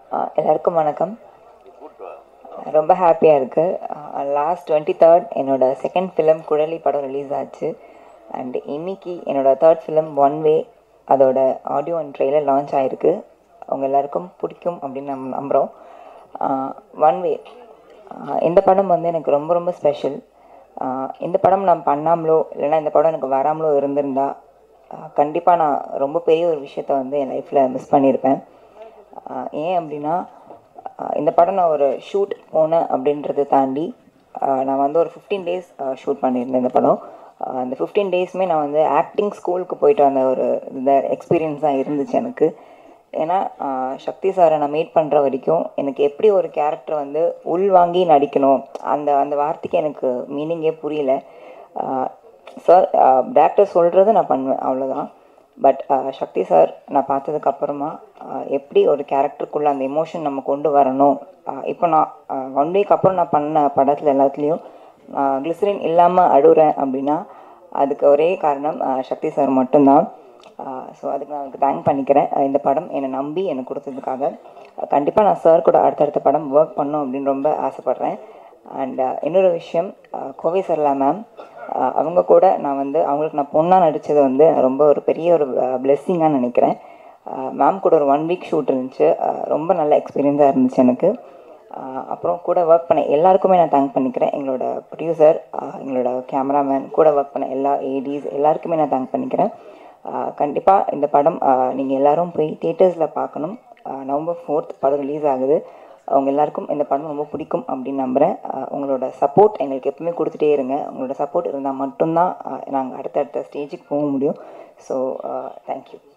ஆஹ் எல்லாருக்கும் வணக்கம் ரொம்ப ஹாப்பியாக இருக்குது லாஸ்ட் டுவெண்ட்டி தேர்ட் என்னோட செகண்ட் ஃபிலிம் குழலி படம் ரிலீஸ் ஆச்சு அண்ட் இன்னைக்கு என்னோட தேர்ட் ஃபிலிம் ஒன் வே அதோட ஆடியோ அண்ட் ட்ரெய்லர் லான்ச் ஆகிருக்கு அவங்க எல்லாருக்கும் பிடிக்கும் அப்படின்னு நம்ம நம்புகிறோம் ஒன் வே இந்த படம் வந்து எனக்கு ரொம்ப ரொம்ப ஸ்பெஷல் இந்த படம் நான் பண்ணாமலோ இல்லைன்னா இந்த படம் எனக்கு வராமலோ இருந்திருந்தா கண்டிப்பாக நான் ரொம்ப பெரிய ஒரு விஷயத்த வந்து என் லைஃப்பில் மிஸ் பண்ணியிருப்பேன் ஆஹ் ஏன் அப்படின்னா ஆஹ் இந்த படம் நான் ஒரு ஷூட் போனேன் அப்படின்றத தாண்டி ஆஹ் நான் வந்து ஒரு ஃபிஃப்டீன் டேஸ் ஷூட் பண்ணியிருந்தேன் இந்த படம் ஆஹ் அந்த ஃபிஃப்டீன் டேஸ்மே நான் வந்து ஆக்டிங் ஸ்கூலுக்கு போயிட்டு வந்த ஒரு இந்த எக்ஸ்பீரியன்ஸ் தான் இருந்துச்சு எனக்கு ஏன்னா ஆஹ் சக்தி சாரை நான் மீட் பண்ணுற வரைக்கும் எனக்கு எப்படி ஒரு கேரக்டர் வந்து உள்வாங்கி நடிக்கணும் அந்த அந்த வார்த்தைக்கு எனக்கு மீனிங்கே புரியல சார் டேரக்டர் சொல்கிறது நான் பண்ணுவேன் அவ்வளோதான் பட் சக்தி சார் நான் பார்த்ததுக்கு அப்புறமா ஆஹ் எப்படி ஒரு கேரக்டருக்குள்ள அந்த எமோஷன் நம்ம கொண்டு வரணும் ஆஹ் இப்போ நான் ஒன் வீக் அப்புறம் நான் பண்ண படத்தில் எல்லாத்துலேயும் கிளிசரின் இல்லாமல் அழுகிறேன் அப்படின்னா அதுக்கு ஒரே காரணம் ஆஹ் சக்தி சார் மட்டும்தான் ஸோ அதுக்கு நான் அவருக்கு தேங்க் பண்ணிக்கிறேன் ஆஹ் இந்த படம் என்னை நம்பி எனக்கு கொடுத்ததுக்காக கண்டிப்பாக நான் சார் கூட அடுத்தடுத்த படம் ஒர்க் பண்ணும் அப்படின்னு ரொம்ப ஆசைப்பட்றேன் அண்ட் இன்னொரு விஷயம் ஆஹ் கோவை சரளா மேம் அவங்க கூட நான் வந்து அவங்களுக்கு நான் பொண்ணாக நடித்தது வந்து ரொம்ப ஒரு பெரிய ஒரு பிளெஸ்ஸிங்காக நினைக்கிறேன் மேம் கூட ஒரு ஒன் வீக் ஷூட் இருந்துச்சு ஆஹ் ரொம்ப நல்ல எக்ஸ்பீரியன்ஸாக இருந்துச்சு எனக்கு ஆஹ் அப்புறம் கூட ஒர்க் பண்ண எல்லாருக்குமே நான் தேங்க் பண்ணிக்கிறேன் எங்களோட ப்ரொடியூசர் எங்களோட கேமராமேன் கூட ஒர்க் பண்ண எல்லா ஏடிஸ் எல்லாருக்குமே நான் தேங்க் பண்ணிக்கிறேன் கண்டிப்பாக இந்த படம் நீங்கள் எல்லாரும் போய் தியேட்டர்ஸில் பார்க்கணும் ஆஹ் நவம்பர் ஃபோர்த் படம் ரிலீஸ் ஆகுது அவங்க எல்லாருக்கும் இந்த படம் ரொம்ப பிடிக்கும் அப்படின்னு நம்புகிறேன் ஆஹ் உங்களோட சப்போர்ட் எங்களுக்கு எப்பவுமே கொடுத்துட்டே இருங்க உங்களோட சப்போர்ட் இருந்தால் மட்டும்தான் நாங்கள் அடுத்தடுத்த ஸ்டேஜுக்கு போக முடியும் ஸோ தேங்க்யூ